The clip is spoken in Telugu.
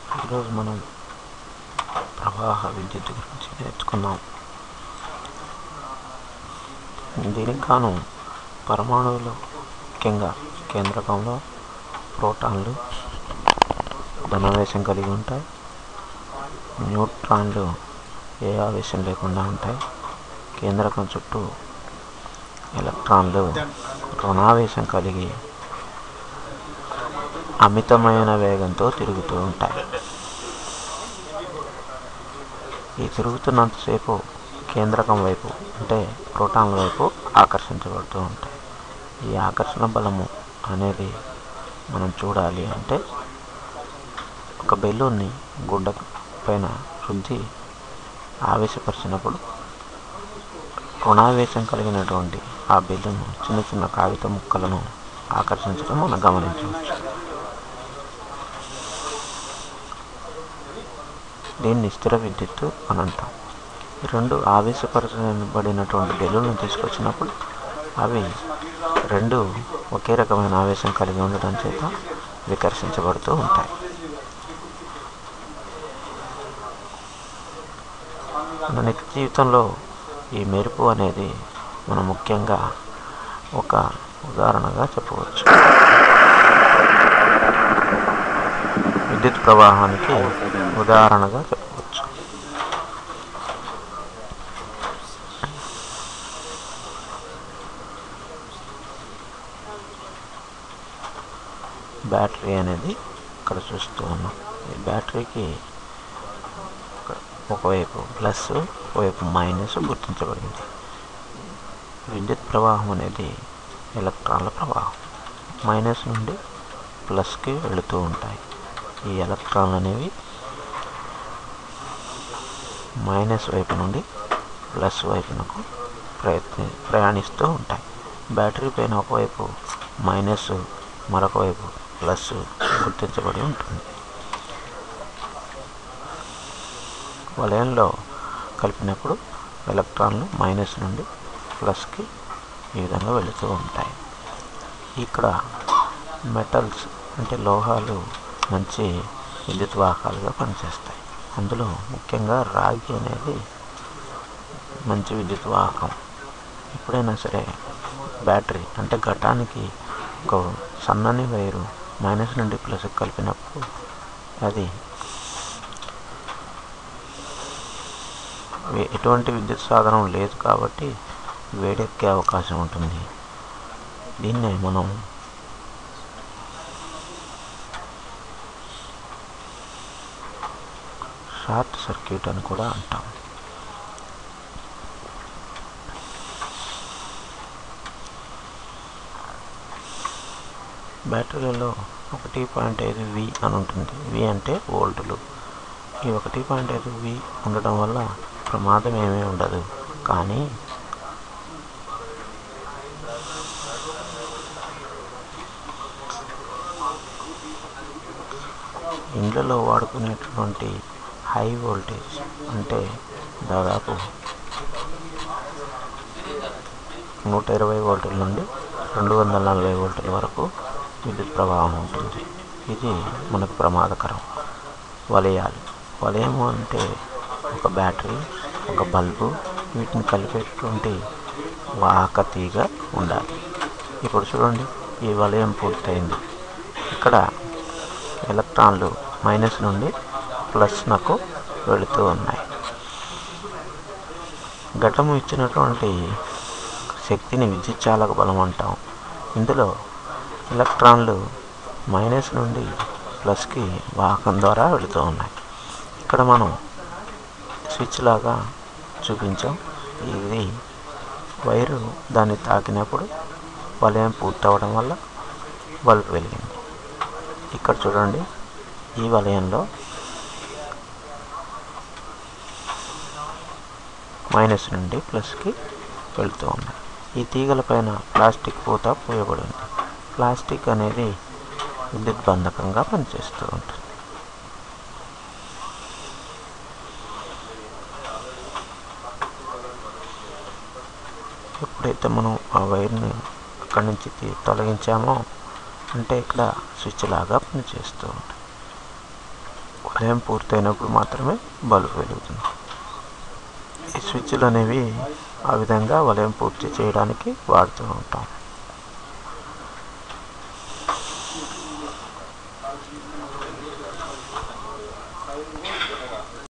ఈరోజు మనం ప్రవాహ విద్యుత్ గురించి నేర్చుకున్నాం దీనికి గాను పరమాణువులు ముఖ్యంగా కేంద్రకంలో ప్రోటాన్లు ధనావేశం కలిగి ఉంటాయి న్యూట్రాన్లు ఏ ఆవేశం లేకుండా ఉంటాయి కేంద్రకం చుట్టూ ఎలక్ట్రాన్లు రుణావేశం కలిగి అమితమైన వేగంతో తిరుగుతూ ఉంటాయి ఈ తిరుగుతున్నంతసేపు కేంద్రకం వైపు అంటే ప్రోటాన్ల వైపు ఆకర్షించబడుతూ ఉంటాయి ఈ ఆకర్షణ బలము అనేది మనం చూడాలి అంటే ఒక బెలూన్ని గుడ్డ పైన రుద్ది ఆవేశపరిచినప్పుడు రుణావేశం కలిగినటువంటి ఆ బెలూన్ చిన్న చిన్న కాగిత ముక్కలను ఆకర్షించడం మనం గమనించవచ్చు దీన్ని స్థిర విద్యుత్తు అని అంటాం ఈ రెండు ఆవేశపరచబడినటువంటి బెలూన్లు తీసుకొచ్చినప్పుడు అవి రెండు ఒకే రకమైన ఆవేశం కలిగి ఉండడం చేత వికర్షించబడుతూ ఉంటాయి మన నిత్య జీవితంలో ఈ మెరుపు అనేది మనం ముఖ్యంగా ఒక ఉదాహరణగా చెప్పవచ్చు విద్యుత్ ప్రవాహానికి ఉదాహరణగా చెప్పవచ్చు బ్యాటరీ అనేది ఇక్కడ చూస్తూ ఉన్నాం ఈ బ్యాటరీకి ఒకవైపు ప్లస్ ఒకవైపు మైనస్ గుర్తించబడింది విద్యుత్ ప్రవాహం అనేది ఎలక్ట్రాన్ల ప్రవాహం మైనస్ నుండి ప్లస్కి వెళుతూ ఉంటాయి ఈ ఎలక్ట్రాన్లు అనేవి మైనస్ వైపు నుండి ప్లస్ వైపునకు ప్రయత్ని ప్రయాణిస్తూ ఉంటాయి బ్యాటరీ పైన ఒకవైపు మైనస్ మరొక వైపు ప్లస్ గుర్తించబడి ఉంటుంది వలయంలో కలిపినప్పుడు ఎలక్ట్రాన్లు మైనస్ నుండి ప్లస్కి ఈ విధంగా వెళుతూ ఉంటాయి ఇక్కడ మెటల్స్ అంటే లోహాలు మంచి విద్యుత్ వాహకాలుగా పనిచేస్తాయి అందులో ముఖ్యంగా రాగి అనేది మంచి విద్యుత్ వాహకం ఎప్పుడైనా సరే బ్యాటరీ అంటే ఘటానికి ఒక సన్నని వైరు మైనస్ నుండి ప్లస్ కలిపినప్పుడు అది ఎటువంటి విద్యుత్ సాధనం లేదు కాబట్టి వేడెక్కే అవకాశం ఉంటుంది దీన్నే మనం షార్ట్ సర్క్యూట్ అని కూడా అంటాం బ్యాటరీలలో ఒకటి పాయింట్ ఐదు వి అని ఉంటుంది వి అంటే వోల్టులు ఈ ఒకటి పాయింట్ ఐదు వి ఉండడం వల్ల ప్రమాదం ఏమీ ఉండదు కానీ ఇండ్లలో వాడుకునేటటువంటి హై వోల్టేజ్ అంటే దాదాపు నూట ఇరవై వోల్టుల నుండి రెండు వందల నలభై వోల్టుల వరకు విద్యుత్ ప్రవాహం ఉంటుంది ఇది మనకు ప్రమాదకరం వలయాలు వలయము అంటే ఒక బ్యాటరీ ఒక బల్బు వీటిని కలిపేటువంటి వాహక తీగ ఉండాలి ఇప్పుడు చూడండి ఈ వలయం పూర్తయింది ఇక్కడ ఎలక్ట్రాన్లు మైనస్ నుండి ప్లస్నకు వెళుతూ ఉన్నాయి ఘటము ఇచ్చినటువంటి శక్తిని విద్యుత్ చాలక బలం అంటాం ఇందులో ఎలక్ట్రాన్లు మైనస్ నుండి ప్లస్కి వాహకం ద్వారా వెళుతూ ఉన్నాయి ఇక్కడ మనం స్విచ్ లాగా చూపించాం ఇది వైరు దాన్ని తాకినప్పుడు వలయం పూర్తవడం వల్ల బల్బ్ వెలిగింది ఇక్కడ చూడండి ఈ వలయంలో మైనస్ నుండి ప్లస్కి వెళుతూ ఉన్నాయి ఈ తీగల పైన ప్లాస్టిక్ పూత పోయబడి ఉంది ప్లాస్టిక్ అనేది విద్యుత్ బంధకంగా పనిచేస్తూ ఉంటుంది ఎప్పుడైతే మనం ఆ వైర్ని అక్కడి నుంచి తీ- తొలగించామో అంటే ఇక్కడ స్విచ్ లాగా పనిచేస్తూ ఉంటుంది వలయం పూర్తయినప్పుడు మాత్రమే బల్బు వెలుగుతుంది ఈ స్విచ్లు అనేవి ఆ విధంగా వలయం పూర్తి చేయడానికి వాడుతూ ఉంటాం